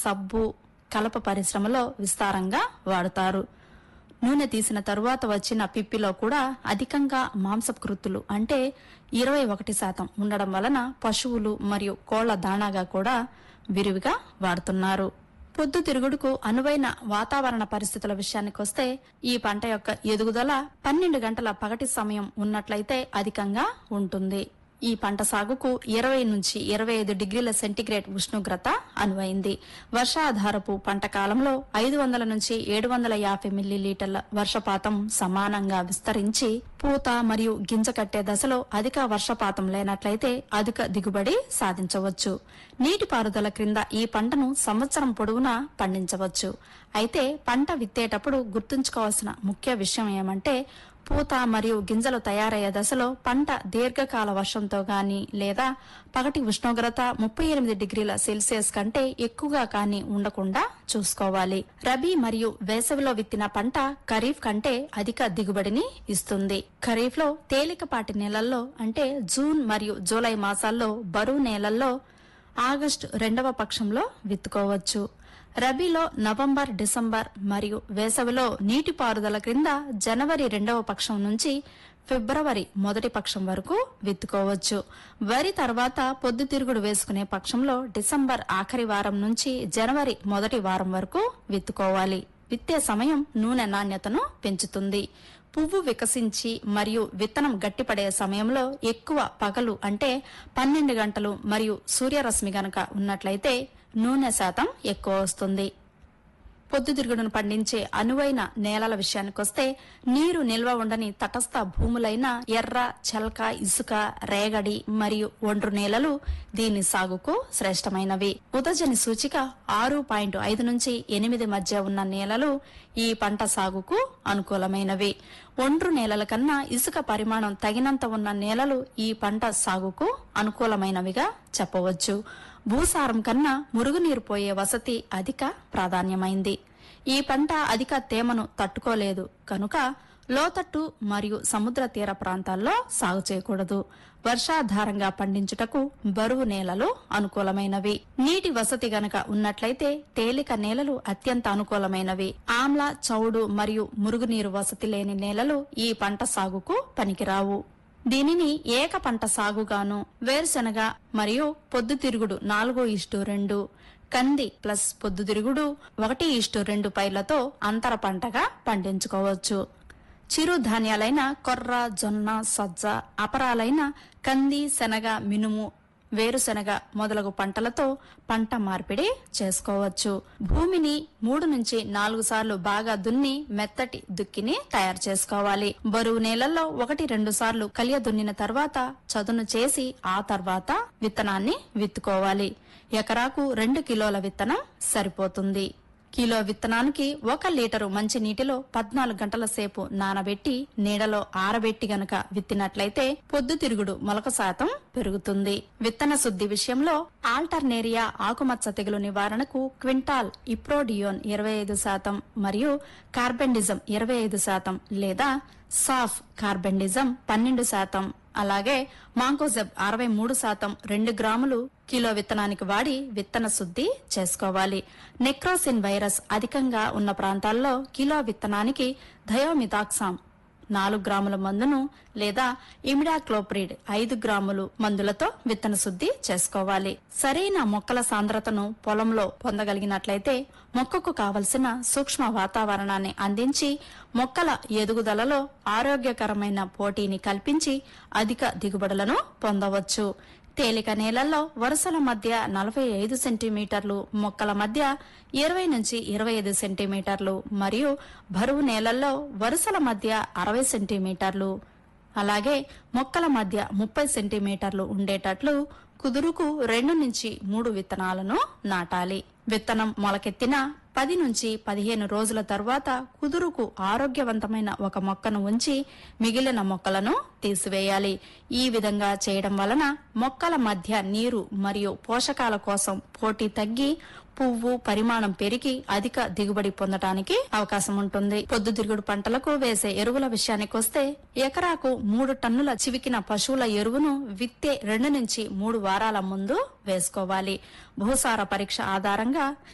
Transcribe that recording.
సబ్బు కలప పరిశ్రమలో విస్తారంగా వాడుతారు నూనె తీసిన తరువాత వచ్చిన పిప్పిలో కూడా అధికంగా మాంసకృత్తులు అంటే ఇరవై ఒకటి శాతం ఉండడం వలన పశువులు మరియు కోళ్ల దాణాగా కూడా విరివిగా వాడుతున్నారు పొద్దుతిరుగుడుకు అనువైన వాతావరణ పరిస్థితుల విషయానికొస్తే ఈ పంట యొక్క ఎదుగుదల పన్నెండు గంటల పగటి సమయం ఉన్నట్లయితే అధికంగా ఉంటుంది ఈ పంట సాగుకు ఇరవై నుంచి ఇరవై ఐదు డిగ్రీల సెంటీగ్రేడ్ ఉష్ణోగ్రత అనువైంది వర్షాధారపు పంట కాలంలో ఐదు వందల నుంచి ఏడు వందల యాభై మిల్లీలీటర్ల వర్షపాతం సమానంగా విస్తరించి పూత మరియు గింజ కట్టే దశలో అధిక వర్షపాతం లేనట్లయితే అధిక దిగుబడి సాధించవచ్చు నీటిపారుదల క్రింద ఈ పంటను సంవత్సరం పొడవునా పండించవచ్చు అయితే పంట విత్తేటప్పుడు గుర్తుంచుకోవాల్సిన ముఖ్య విషయం ఏమంటే పూత మరియు గింజలు తయారయ్యే దశలో పంట దీర్ఘకాల వర్షంతో గాని లేదా పగటి ఉష్ణోగ్రత ముప్పై ఎనిమిది డిగ్రీల సెల్సియస్ కంటే ఎక్కువగా కానీ ఉండకుండా చూసుకోవాలి రబీ మరియు వేసవిలో విత్తిన పంట ఖరీఫ్ కంటే అధిక దిగుబడిని ఇస్తుంది ఖరీఫ్ లో తేలికపాటి నెలల్లో అంటే జూన్ మరియు జూలై మాసాల్లో బరువు నేలల్లో ఆగస్టు రెండవ పక్షంలో విత్తుకోవచ్చు రబీలో నవంబర్ డిసెంబర్ మరియు వేసవిలో నీటిపారుదల క్రింద జనవరి రెండవ పక్షం నుంచి ఫిబ్రవరి మొదటి పక్షం వరకు విత్తుకోవచ్చు వరి తర్వాత పొద్దుతిరుగుడు వేసుకునే పక్షంలో డిసెంబర్ ఆఖరి వారం నుంచి జనవరి మొదటి వారం వరకు విత్తుకోవాలి విత్తే సమయం నూనె నాణ్యతను పెంచుతుంది పువ్వు వికసించి మరియు విత్తనం గట్టిపడే సమయంలో ఎక్కువ పగలు అంటే పన్నెండు గంటలు మరియు సూర్యరశ్మి గనక ఉన్నట్లయితే నూనె శాతం ఎక్కువ వస్తుంది పొద్దుతిరుగుడును పండించే అనువైన నేలల విషయానికొస్తే నీరు నిల్వ ఉండని తటస్థ భూములైన ఎర్ర చల్క ఇసుక రేగడి మరియు ఒండ్రు నేలలు దీని సాగుకు శ్రేష్టమైనవి ఉదజని సూచిక ఆరు పాయింట్ ఐదు నుంచి ఎనిమిది మధ్య ఉన్న నేలలు ఈ పంట సాగుకు అనుకూలమైనవి ఒండ్రు నేలల కన్నా ఇసుక పరిమాణం తగినంత ఉన్న నేలలు ఈ పంట సాగుకు అనుకూలమైనవిగా చెప్పవచ్చు భూసారం కన్నా మురుగునీరు పోయే వసతి అధిక ప్రాధాన్యమైంది ఈ పంట అధిక తేమను తట్టుకోలేదు కనుక లోతట్టు మరియు సముద్ర తీర ప్రాంతాల్లో సాగు చేయకూడదు వర్షాధారంగా పండించుటకు బరువు నేలలు అనుకూలమైనవి నీటి వసతి గనక ఉన్నట్లయితే తేలిక నేలలు అత్యంత అనుకూలమైనవి ఆమ్ల చౌడు మరియు మురుగునీరు వసతి లేని నేలలు ఈ పంట సాగుకు పనికిరావు దీనిని ఏక పంట సాగుగాను వేరుశెనగ మరియు పొద్దుతిరుగుడు నాలుగు ఇష్టు రెండు కంది ప్లస్ పొద్దుతిరుగుడు ఒకటి ఇష్టు రెండు పైర్లతో అంతర పంటగా పండించుకోవచ్చు చిరు ధాన్యాలైన కొర్ర జొన్న సజ్జ అపరాలైన కంది శనగ మినుము వేరుశెనగ మొదలగు పంటలతో పంట మార్పిడి చేసుకోవచ్చు భూమిని మూడు నుంచి నాలుగు సార్లు బాగా దున్ని మెత్తటి దుక్కిని తయారు చేసుకోవాలి బరువు నేలల్లో ఒకటి రెండు సార్లు కలియ దున్నిన తర్వాత చదును చేసి ఆ తర్వాత విత్తనాన్ని విత్తుకోవాలి ఎకరాకు రెండు కిలోల విత్తనం సరిపోతుంది కిలో విత్తనానికి ఒక లీటరు మంచి నీటిలో పద్నాలుగు గంటల సేపు నానబెట్టి నీడలో ఆరబెట్టి గనక విత్తినట్లయితే పొద్దుతిరుగుడు మొలక శాతం పెరుగుతుంది విత్తన శుద్ధి విషయంలో ఆల్టర్నేరియా ఆకుమచ్చ తెగులు నివారణకు క్వింటాల్ ఇప్రోడియోన్ ఇరవై ఐదు శాతం మరియు కార్బెండిజం ఇరవై ఐదు శాతం లేదా సాఫ్ కార్బెండిజం పన్నెండు శాతం అలాగే మాంకోజెబ్ అరవై మూడు శాతం రెండు గ్రాములు కిలో విత్తనానికి వాడి విత్తన శుద్ధి చేసుకోవాలి నెక్రోసిన్ వైరస్ అధికంగా ఉన్న ప్రాంతాల్లో కిలో విత్తనానికి థయోమితాక్సామ్ నాలుగు గ్రాముల మందును లేదా ఇమిడాక్లోప్రిడ్ ఐదు గ్రాములు మందులతో విత్తన శుద్ధి చేసుకోవాలి సరైన మొక్కల సాంద్రతను పొలంలో పొందగలిగినట్లయితే మొక్కకు కావలసిన సూక్ష్మ వాతావరణాన్ని అందించి మొక్కల ఎదుగుదలలో ఆరోగ్యకరమైన పోటీని కల్పించి అధిక దిగుబడులను పొందవచ్చు తేలిక నేలల్లో వరుసల మధ్య నలభై ఐదు సెంటీమీటర్లు మొక్కల మధ్య ఇరవై నుంచి ఇరవై ఐదు సెంటీమీటర్లు మరియు బరువు నేలల్లో వరుసల మధ్య అరవై సెంటీమీటర్లు అలాగే మొక్కల మధ్య ముప్పై సెంటీమీటర్లు ఉండేటట్లు కుదురుకు రెండు నుంచి మూడు విత్తనాలను నాటాలి విత్తనం మొలకెత్తిన పది నుంచి పదిహేను రోజుల తరువాత కుదురుకు ఆరోగ్యవంతమైన ఒక మొక్కను ఉంచి మిగిలిన మొక్కలను తీసివేయాలి ఈ విధంగా చేయడం వలన మొక్కల మధ్య నీరు మరియు పోషకాల కోసం పోటీ తగ్గి పువ్వు పరిమాణం పెరిగి అధిక దిగుబడి పొందటానికి అవకాశం ఉంటుంది పొద్దుతిరుగుడు పంటలకు వేసే ఎరువుల విషయానికొస్తే ఎకరాకు మూడు టన్నుల చివికిన పశువుల ఎరువును విత్తే రెండు నుంచి మూడు వారాల ముందు వేసుకోవాలి భూసార పరీక్ష ఆధారంగా